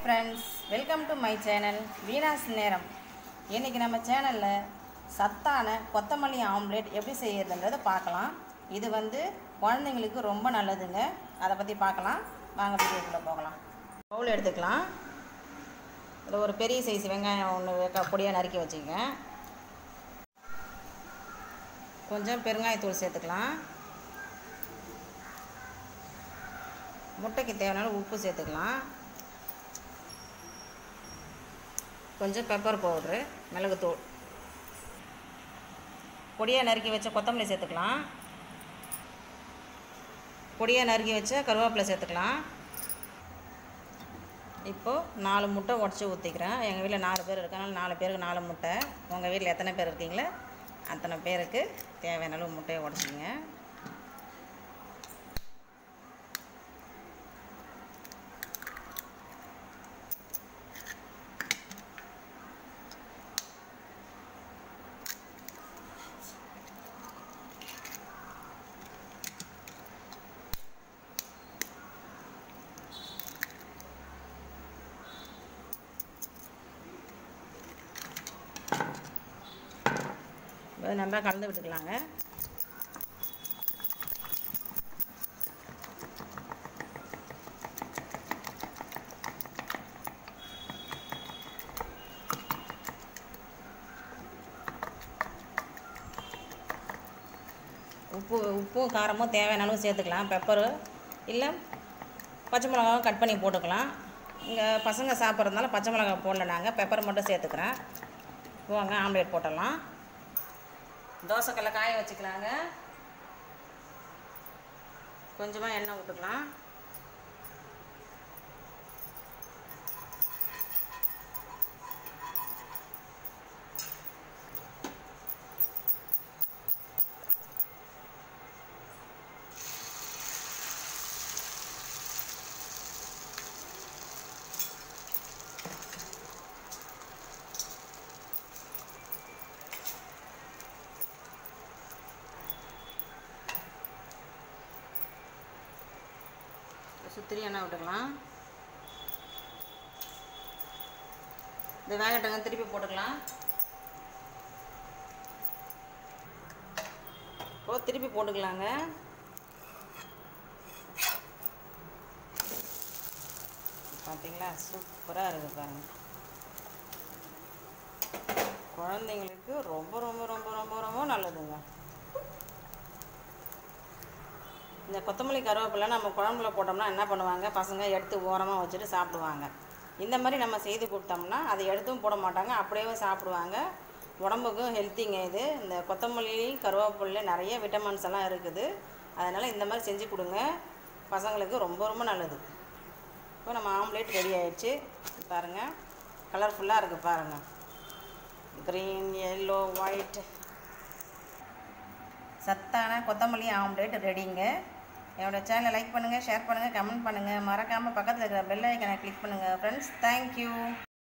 friends welcome to my channel Veena's நேரம் இன்றைக்கி நம்ம சேனலில் சத்தான கொத்தமல்லி ஆம்லேட் எப்படி செய்யறதுன்றதை பார்க்கலாம் இது வந்து குழந்தைங்களுக்கு ரொம்ப நல்லதுங்க அதை பற்றி பார்க்கலாம் வாங்க வீடியோக்குள்ளே போகலாம் பவுல் எடுத்துக்கலாம் இதில் ஒரு பெரிய சைஸ் வெங்காயம் ஒன்று பொடியாக நறுக்கி வச்சுக்கங்க கொஞ்சம் பெருங்காயத்தூள் சேர்த்துக்கலாம் முட்டைக்கு தேவையான உப்பு சேர்த்துக்கலாம் கொஞ்சம் பெப்பர் பவுட்ரு மிளகுத்தூள் பொடியாக நறுக்கி வச்ச கொத்தமல்லி சேர்த்துக்கலாம் பொடியாக நறுக்கி வச்ச கருவேப்பிலை சேர்த்துக்கலாம் இப்போது நாலு முட்டை உடச்சி ஊற்றிக்கிறேன் எங்கள் வீட்டில் நாலு பேர் இருக்கனால நாலு பேருக்கு நாலு முட்டை உங்கள் வீட்டில் எத்தனை பேர் இருக்கீங்களோ அத்தனை பேருக்கு தேவையான அளவு முட்டையை உடச்சிங்க இது நல்லா கலந்து விட்டுக்கலாங்க உப்பு உப்பும் காரமும் தேவையான அளவு சேர்த்துக்கலாம் பெப்பரு இல்லை பச்சை மிளகாவும் கட் பண்ணி போட்டுக்கலாம் இங்கே பசங்க சாப்பிட்றதுனால பச்சை மிளகா போடல நாங்கள் பெப்பர் மட்டும் சேர்த்துக்கிறேன் வாங்க ஆம்லேட் போட்டுடலாம் தோசைக்கல்ல காய வச்சுக்கலாங்க கொஞ்சமாக எண்ணெய் விட்டுக்கலாம் சுத்திரி எண்ணெய் விட்டுக்கலாம் இந்த வேகட்டங்க திருப்பி போட்டுக்கலாம் இப்போ திருப்பி போட்டுக்கலாங்க பார்த்தீங்களா சூப்பராக இருக்குது பாருங்கள் குழந்தைங்களுக்கு ரொம்ப ரொம்ப ரொம்ப ரொம்ப ரொம்ப நல்லதுங்க இந்த கொத்தமல்லி கருவேப்பிலை நம்ம குழம்புல போட்டோம்னா என்ன பண்ணுவாங்க பசங்க எடுத்து ஓரமாக வச்சுட்டு சாப்பிடுவாங்க இந்த மாதிரி நம்ம செய்து கொடுத்தோம்னா அதை எடுத்தும் போட மாட்டாங்க அப்படியே சாப்பிடுவாங்க உடம்புக்கும் ஹெல்த்திங்க இது இந்த கொத்தமல்லி கருவேப்பிலை நிறைய விட்டமின்ஸ் எல்லாம் இருக்குது அதனால் இந்த மாதிரி செஞ்சு கொடுங்க பசங்களுக்கு ரொம்ப ரொம்ப நல்லது இப்போ நம்ம ஆம்லேட் ரெடி ஆயிடுச்சு பாருங்கள் கலர்ஃபுல்லாக இருக்குது பாருங்கள் க்ரீன் எல்லோ ஒயிட் சத்தான கொத்தமல்லி ஆம்லேட் ரெடிங்க என்னோட சேனலை லைக் பண்ணுங்கள் ஷேர் பண்ணுங்கள் கமெண்ட் பண்ணுங்கள் மறக்காமல் பக்கத்தில் இருக்கிற பெல் ஐக்கனை கிளிக் பண்ணுங்கள் ஃப்ரெண்ட்ஸ் தேங்க்யூ